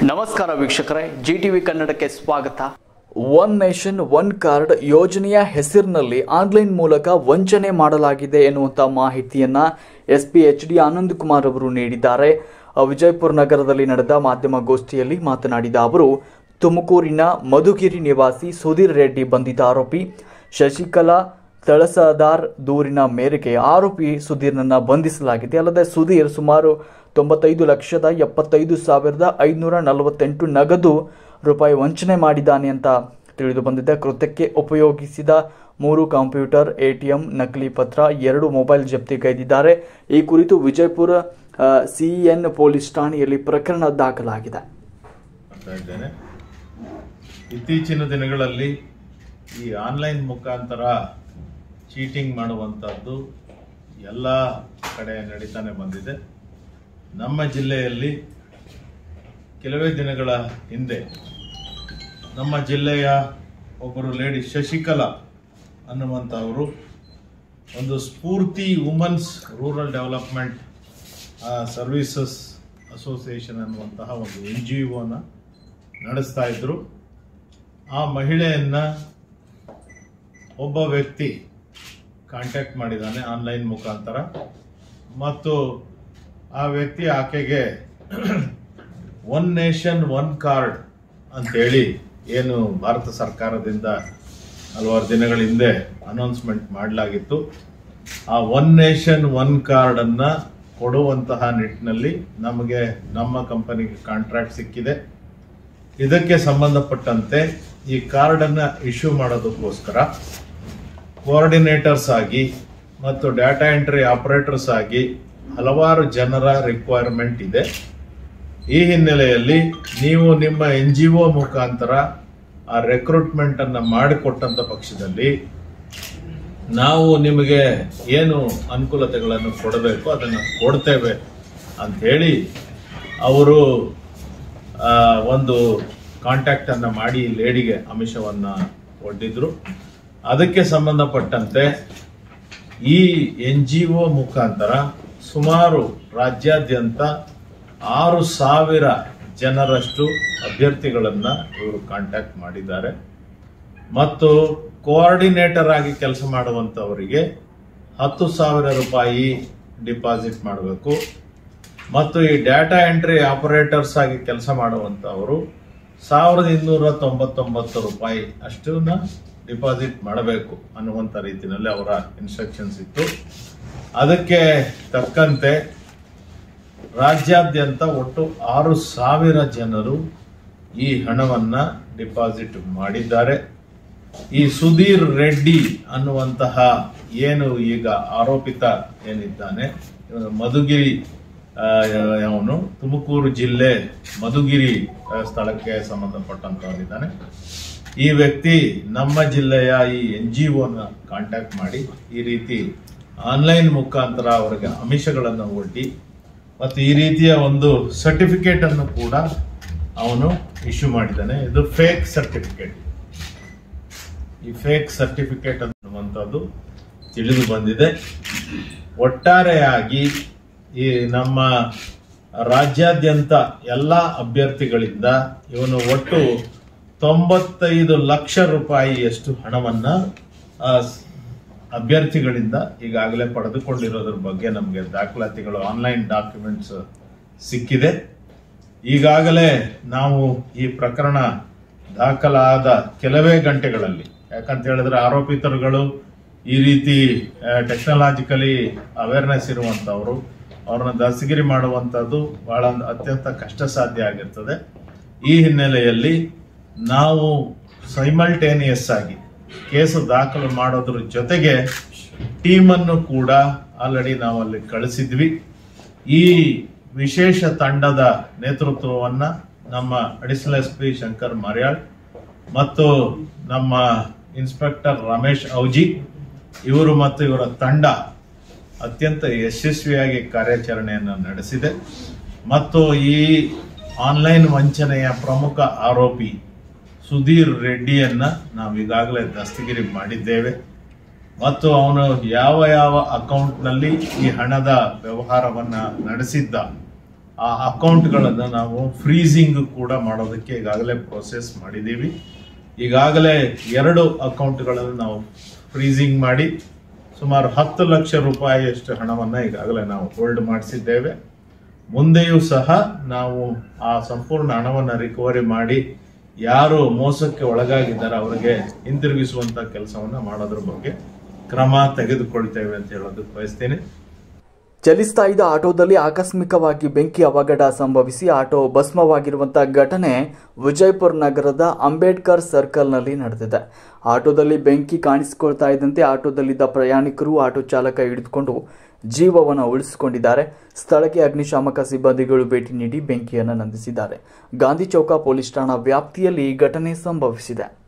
ನಮಸ್ಕಾರ ವೀಕ್ಷಕರೇ G TV ಕನ್ನಡಕ್ಕೆ ಸ್ವಾಗತ ಒನ್ ನೇಷನ್ ಒನ್ ಕಾರ್ಡ್ ಯೋಜನೆಯ ಹೆಸರಿನಲ್ಲಿ ಆನ್ಲೈನ್ ಮೂಲಕ ವಂಚನೆ ಮಾಡಲಾಗಿದೆ ಎನ್ನುವಂಥ ಮಾಹಿತಿಯನ್ನ S P H D Anand Kumar ಅವರು ನೀಡಿದ್ದಾರೆ ಅ, ವಿಜಯಪುರ ನಗರದಲ್ಲಿ ನಡೆದ ಮಾಧ್ಯಮ ಗೋಷ್ಠಿಯಲ್ಲಿ ಮಾತನಾಡಿದ ಅವರು ತುಮಕೂರಿನ ಮಧುಗಿರಿ ನಿವಾಸಿ ಸುಧೀರ್ ರೆಡ್ಡಿ ಬಂಧಿತ ಆರೋಪಿ ಶಶಿಕಲಾ ತಳಸದಾರ್ ದೂರಿನ ಮೇರೆಗೆ ಆರೋಪಿ ಸುಧೀರ್ನನ್ನ ಬಂಧಿಸಲಾಗಿದೆ ಅಲ್ಲದೆ ಸುಧೀರ್ ಸುಮಾರು ತೊಂಬತ್ತೈದು ಲಕ್ಷದ ಎಪ್ಪತ್ತೈದು ಸಾವಿರದ ಐದುನೂರ ನಲವತ್ತೆಂಟು ನಗದು ರೂಪಾಯಿ ವಂಚನೆ ಮಾಡಿದ್ದಾನೆ ಅಂತ ತಿಳಿದು ಬಂದಿದೆ ಕೃತ್ಯಕ್ಕೆ ಉಪಯೋಗಿಸಿದ ಮೂರು ಕಂಪ್ಯೂಟರ್ ಎಟಿಎಂ ನಕಲಿ ಪತ್ರ ಎರಡು ಮೊಬೈಲ್ ಜಪ್ತಿಗೈದಿದ್ದಾರೆ ಈ ಕುರಿತು ವಿಜಯಪುರ ಸಿಎನ್ ಪೊಲೀಸ್ ಠಾಣೆಯಲ್ಲಿ ಪ್ರಕರಣ ದಾಖಲಾಗಿದೆ ಮಾಡ್ತಾ ಇದ್ದೇನೆ ಇತ್ತೀಚಿನ ದಿನಗಳಲ್ಲಿ ಈ ಆನ್ಲೈನ್ ಮುಖಾಂತರ ಚೀಟಿಂಗ್ ಮಾಡುವಂಥದ್ದು ಎಲ್ಲ ಕಡೆ ನಡೀತಾನೆ ಬಂದಿದೆ ನಮ್ಮ ಜಿಲ್ಲೆಯಲ್ಲಿ ಕೆಲವೇ ದಿನಗಳ ಹಿಂದೆ ನಮ್ಮ ಜಿಲ್ಲೆಯ ಒಬ್ಬರು ಲೇಡಿ ಶಶಿಕಲಾ ಅನ್ನುವಂಥವರು ಒಂದು Spoorthi women's rural development services association ಅನ್ನುವಂತಹ ಒಂದು ಎನ್ ಜಿ ಒನ ನಡೆಸ್ತಾ ಇದ್ರು ಆ ಮಹಿಳೆಯನ್ನ ಒಬ್ಬ ವ್ಯಕ್ತಿ ಕಾಂಟ್ಯಾಕ್ಟ್ ಮಾಡಿದ್ದಾನೆ ಆನ್ಲೈನ್ ಮುಖಾಂತರ ಮತ್ತು ಆ ವ್ಯಕ್ತಿ ಆಕೆಗೆ ಒನ್ ನೇಷನ್ ಒನ್ ಕಾರ್ಡ್ ಅಂತೇಳಿ ಏನು ಭಾರತ ಸರ್ಕಾರದಿಂದ ಹಲವಾರು ದಿನಗಳ ಹಿಂದೆ ಅನೌನ್ಸ್ಮೆಂಟ್ ಮಾಡಲಾಗಿತ್ತು ಆ ಒನ್ ನೇಷನ್ ಒನ್ ಕಾರ್ಡ್ ಅನ್ನ ಕೊಡುವಂತಹ ನಿಟ್ಟಿನಲ್ಲಿ ನಮಗೆ ನಮ್ಮ ಕಂಪನಿಗೆ ಕಾಂಟ್ರಾಕ್ಟ್ ಸಿಕ್ಕಿದೆ ಇದಕ್ಕೆ ಸಂಬಂಧಪಟ್ಟಂತೆ ಈ ಕಾರ್ಡ್ ಅನ್ನ ಇಶ್ಯೂ ಮಾಡೋದಕ್ಕೋಸ್ಕರ ಕೋಆರ್ಡಿನೇಟರ್ಸ್ ಆಗಿ ಮತ್ತು ಡಾಟಾ ಎಂಟ್ರಿ ಆಪರೇಟರ್ಸ್ ಆಗಿ ಹಲವಾರು ಜನರ ರಿಕ್ವೈರ್ಮೆಂಟ್ ಇದೆ ಈ ಹಿನ್ನೆಲೆಯಲ್ಲಿ ನೀವು ನಿಮ್ಮ ಎನ್ ಜಿ ಒ ಮುಖಾಂತರ ಆ ರೆಕ್ರೂಟ್ಮೆಂಟ್ ಅನ್ನ ಮಾಡಿಕೊಟ್ಟಂತ ಪಕ್ಷದಲ್ಲಿ ನಾವು ನಿಮಗೆ ಏನು ಅನುಕೂಲತೆಗಳನ್ನು ಕೊಡಬೇಕು ಅದನ್ನು ಕೊಡ್ತೇವೆ ಅಂತ ಹೇಳಿ ಅವರು ಆ, ಒಂದು ಕಾಂಟ್ಯಾಕ್ಟ್ ಅನ್ನ ಮಾಡಿ ಲೇಡಿಗೆ ಆಮಿಷವನ್ನ ಒಡ್ಡಿದ್ರು ಅದಕ್ಕೆ ಸಂಬಂಧಪಟ್ಟಂತೆ ಈ ಎನ್ ಜಿ ಒ ಮುಖಾಂತರ ಸುಮಾರು ರಾಜ್ಯಾದ್ಯಂತ ಆರು ಸಾವಿರ ಜನರಷ್ಟು ಅಭ್ಯರ್ಥಿಗಳನ್ನ ಇವರು ಕಾಂಟ್ಯಾಕ್ಟ್ ಮಾಡಿದ್ದಾರೆ ಮತ್ತು ಕೋಆರ್ಡಿನೇಟರ್ ಆಗಿ ಕೆಲಸ ಮಾಡುವಂತವರಿಗೆ ಹತ್ತು ಸಾವಿರ ರೂಪಾಯಿ ಡಿಪಾಸಿಟ್ ಮಾಡಬೇಕು ಮತ್ತು ಈ ಡಾಟಾ ಎಂಟ್ರಿ ಆಪರೇಟರ್ಸ್ ಆಗಿ ಕೆಲಸ ಮಾಡುವಂತವರು ಸಾವಿರದ ಇನ್ನೂರ ತೊಂಬತ್ತೊಂಬತ್ತು ರೂಪಾಯಿ ಅಷ್ಟನ್ನ ಡಿಪಾಸಿಟ್ ಮಾಡಬೇಕು ಅನ್ನುವಂಥ ರೀತಿಯಲ್ಲಿ ಅವರ ಇನ್ಸ್ಟ್ರಕ್ಷನ್ಸ್ ಇತ್ತು ಅದಕ್ಕೆ ತಕ್ಕಂತೆ ರಾಜ್ಯಾದ್ಯಂತ ಒಟ್ಟು ಆರು ಸಾವಿರ ಜನರು ಈ ಹಣವನ್ನ ಡಿಪಾಸಿಟ್ ಮಾಡಿದ್ದಾರೆ ಈ ಸುಧೀರ್ ರೆಡ್ಡಿ ಅನ್ನುವಂತಹ ಏನು ಈಗ ಆರೋಪಿತ ಏನಿದ್ದಾನೆ ಇವನು ಮಧುಗಿರಿ ಅವನು ತುಮಕೂರು ಜಿಲ್ಲೆ ಮಧುಗಿರಿ ಆ, ಸ್ಥಳಕ್ಕೆ ಸಂಬಂಧಪಟ್ಟಂತವನಿದ್ದಾನೆ ಈ ವ್ಯಕ್ತಿ ನಮ್ಮ ಜಿಲ್ಲೆಯ ಈ ಎನ್ ಜಿ ಒನ ಕಾಂಟ್ಯಾಕ್ಟ್ ಮಾಡಿ ಈ ರೀತಿ ಆನ್ಲೈನ್ ಮುಖಾಂತರ ಅವರಿಗೆ ಆಮಿಷಗಳನ್ನು ಒಡ್ಡಿ ಮತ್ತು ಈ ರೀತಿಯ ಒಂದು ಸರ್ಟಿಫಿಕೇಟ್ ಅನ್ನು ಕೂಡ ಅವನು ಇಶ್ಯೂ ಮಾಡಿದ್ದಾನೆ ಇದು ಫೇಕ್ ಸರ್ಟಿಫಿಕೇಟ್ ಈ ಫೇಕ್ ಸರ್ಟಿಫಿಕೇಟ್ ಅನ್ನುವಂಥದ್ದು ತಿಳಿದು ಬಂದಿದೆ ಒಟ್ಟಾರೆಯಾಗಿ ಈ ನಮ್ಮ ರಾಜ್ಯಾದ್ಯಂತ ಎಲ್ಲ ಅಭ್ಯರ್ಥಿಗಳಿಂದ ಇವನು ಒಟ್ಟು ತೊಂಬತ್ತೈದು ಲಕ್ಷ ರೂಪಾಯಿಯಷ್ಟು ಹಣವನ್ನ ಆ, ಸ್- ಅಭ್ಯರ್ಥಿಗಳಿಂದ ಈಗಾಗಲೇ ಪಡೆದುಕೊಂಡಿರೋದ್ರ ಬಗ್ಗೆ ನಮಗೆ ದಾಖಲಾತಿಗಳು ಆನ್ಲೈನ್ ಡಾಕ್ಯುಮೆಂಟ್ಸ್ ಸಿಕ್ಕಿದೆ ಈಗಾಗಲೇ ನಾವು ಈ ಪ್ರಕರಣ ದಾಖಲಾದ ಕೆಲವೇ ಗಂಟೆಗಳಲ್ಲಿ ಯಾಕಂತ ಹೇಳಿದ್ರೆ ಆರೋಪಿತರುಗಳು ಈ ರೀತಿ ಟೆಕ್ನಾಲಜಿಕಲಿ ಅವೇರ್ನೆಸ್ ಇರುವಂತವರು ಅವ್ರನ್ನ ದಸ್ತಗಿರಿ ಮಾಡುವಂತದ್ದು ಬಹಳ ಅತ್ಯಂತ ಕಷ್ಟ ಸಾಧ್ಯ ಆಗಿರ್ತದೆ ಈ ಹಿನ್ನೆಲೆಯಲ್ಲಿ ನಾವು ಸೈಮಲ್ಟೇನಿಯಸ್ ಆಗಿ ಕೇಸು ದಾಖಲು ಮಾಡೋದ್ರ ಜೊತೆಗೆ ಟೀಮನ್ನು ಕೂಡ ಆಲ್ರೆಡಿ ನಾವು ಅಲ್ಲಿ ಕಳಿಸಿದ್ವಿ ಈ ವಿಶೇಷ ತಂಡದ ನೇತೃತ್ವವನ್ನ ನಮ್ಮ additional S P Shankar Maryal ಮತ್ತು ನಮ್ಮ ಇನ್ಸ್ಪೆಕ್ಟರ್ ರಮೇಶ್ ಔಜಿ ಇವರು ಮತ್ತು ಇವರ ತಂಡ ಅತ್ಯಂತ ಯಶಸ್ವಿಯಾಗಿ ಕಾರ್ಯಾಚರಣೆಯನ್ನು ನಡೆಸಿದೆ ಮತ್ತು ಈ ಆನ್ಲೈನ್ ವಂಚನೆಯ ಪ್ರಮುಖ ಆರೋಪಿ ಸುಧೀರ್ ರೆಡ್ಡಿಯನ್ನ ನಾವು ಈಗಾಗಲೇ ದಸ್ತಗಿರಿ ಮಾಡಿದ್ದೇವೆ ಮತ್ತು ಅವನು ಯಾವ ಯಾವ ಅಕೌಂಟ್ನಲ್ಲಿ ಈ ಹಣದ ವ್ಯವಹಾರವನ್ನ ನಡೆಸಿದ್ದ ಆ ಅಕೌಂಟ್ಗಳನ್ನು ನಾವು ಫ್ರೀಸಿಂಗ್ ಕೂಡ ಮಾಡೋದಕ್ಕೆ ಈಗಾಗಲೇ ಪ್ರೊಸೆಸ್ ಮಾಡಿದ್ದೀವಿ ಈಗಾಗಲೇ ಎರಡು ಅಕೌಂಟ್ಗಳನ್ನು ನಾವು ಫ್ರೀಸಿಂಗ್ ಮಾಡಿ ಸುಮಾರು ಹತ್ತು ಲಕ್ಷ ರೂಪಾಯಿಯಷ್ಟು ಹಣವನ್ನು ಈಗಾಗಲೇ ನಾವು ಹೋಲ್ಡ್ ಮಾಡಿಸಿದ್ದೇವೆ ಮುಂದೆಯೂ ಸಹ ನಾವು ಆ ಸಂಪೂರ್ಣ ಹಣವನ್ನು ರಿಕವರಿ ಮಾಡಿ ಯಾರು ಮೋಸಕ್ಕೆ ಒಳಗಾಗಿದ್ದಾರೆ ಅವರಿಗೆ ಹಿಂತಿರುಗಿಸುವಂತ ಕೆಲಸವನ್ನ ಮಾಡೋದ್ರ ಬಗ್ಗೆ ಕ್ರಮ ತೆಗೆದುಕೊಳ್ತೇವೆ ಅಂತ ಹೇಳೋದಕ್ಕೆ ಬಯಸ್ತೇನೆ ಚಲಿಸ್ತಾ ಇದ್ದ ಆಟೋದಲ್ಲಿ ಆಕಸ್ಮಿಕವಾಗಿ ಬೆಂಕಿ ಅವಘಡ ಸಂಭವಿಸಿ ಆಟೋ ಭಸ್ಮವಾಗಿರುವಂತಹ ಘಟನೆ ವಿಜಯಪುರ ನಗರದ ಅಂಬೇಡ್ಕರ್ ಸರ್ಕಲ್ನಲ್ಲಿ ನಡೆದಿದೆ ಆಟೋದಲ್ಲಿ ಬೆಂಕಿ ಕಾಣಿಸಿಕೊಳ್ತಾ ಇದ್ದಂತೆ ಆಟೋದಲ್ಲಿದ್ದ ಪ್ರಯಾಣಿಕರು ಆಟೋ ಚಾಲಕ ಹಿಡಿದುಕೊಂಡು ಜೀವವನ್ನು ಉಳಿಸಿಕೊಂಡಿದ್ದಾರೆ ಸ್ಥಳಕ್ಕೆ ಅಗ್ನಿಶಾಮಕ ಸಿಬ್ಬಂದಿಗಳು ಭೇಟಿ ನೀಡಿ ಬೆಂಕಿಯನ್ನು ನಂದಿಸಿದ್ದಾರೆ ಗಾಂಧಿ ಚೌಕ ಪೊಲೀಸ್ ಠಾಣಾ ವ್ಯಾಪ್ತಿಯಲ್ಲಿ ಈ ಘಟನೆ ಸಂಭವಿಸಿದೆ